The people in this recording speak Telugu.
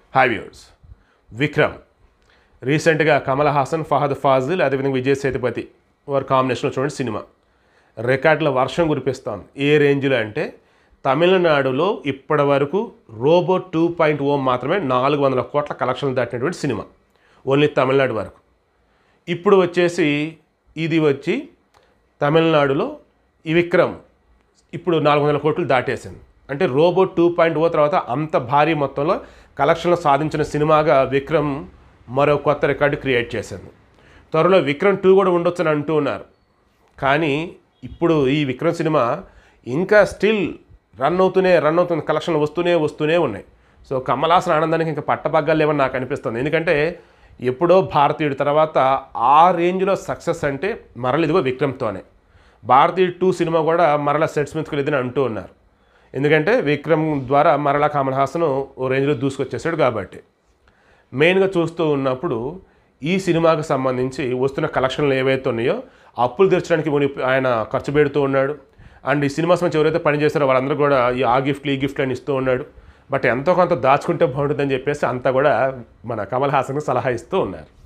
హాయ్ వ్యూర్స్ విక్రమ్ రీసెంట్గా కమల్ హాసన్ ఫహద్ ఫాజిల్ అదేవిధంగా విజయ్ సేతుపతి వారి కాంబినేషన్లో చూడండి సినిమా రికార్డుల వర్షం కురిపిస్తోంది ఏ రేంజ్లో అంటే తమిళనాడులో ఇప్పటి వరకు రోబో టూ పాయింట్ ఓ మాత్రమే నాలుగు వందల కోట్ల కలెక్షన్లు దాటినటువంటి సినిమా ఓన్లీ తమిళనాడు వరకు ఇప్పుడు వచ్చేసి ఇది వచ్చి తమిళనాడులో ఈ విక్రమ్ ఇప్పుడు నాలుగు వందల కోట్లు దాటేసింది అంటే రోబో టూ పాయింట్ ఓ తర్వాత అంత భారీ మొత్తంలో కలెక్షన్లు సాధించిన సినిమాగా విక్రమ్ మరో కొత్త రికార్డు క్రియేట్ చేసింది త్వరలో విక్రమ్ టూ కూడా ఉండొచ్చని అంటూ ఉన్నారు కానీ ఇప్పుడు ఈ విక్రమ్ సినిమా ఇంకా స్టిల్ రన్ అవుతూనే రన్ అవుతుంది కలెక్షన్లు వస్తూనే వస్తూనే ఉన్నాయి సో కమలాసన ఆనందానికి ఇంకా పట్టపగ్గాలు లేవని నాకు అనిపిస్తుంది ఎందుకంటే ఎప్పుడో భారతీయుడి తర్వాత ఆ రేంజ్లో సక్సెస్ అంటే మరల ఇదిగో విక్రమ్తోనే భారతీయుడు టూ సినిమా కూడా మరలా సెట్స్ మీదకి లేదని అంటూ ఉన్నారు ఎందుకంటే విక్రమ్ ద్వారా మరలా కమల్ హాసన్ ఓ రేంజ్లో దూసుకొచ్చేసాడు కాబట్టి మెయిన్గా చూస్తూ ఉన్నప్పుడు ఈ సినిమాకు సంబంధించి వస్తున్న కలెక్షన్లు ఏవైతే ఉన్నాయో అప్పులు తీర్చడానికి ముని ఆయన ఖర్చు పెడుతూ ఉన్నాడు అండ్ ఈ సినిమా సంబంధించి ఎవరైతే పనిచేస్తారో వాళ్ళందరూ కూడా ఈ ఆ గిఫ్ట్లు ఈ గిఫ్ట్లు అని ఇస్తూ ఉన్నాడు బట్ ఎంతో కొంత దాచుకుంటే బాగుంటుందని చెప్పేసి అంతా కూడా మన కమల్ హాసన్కి సలహా ఇస్తూ ఉన్నారు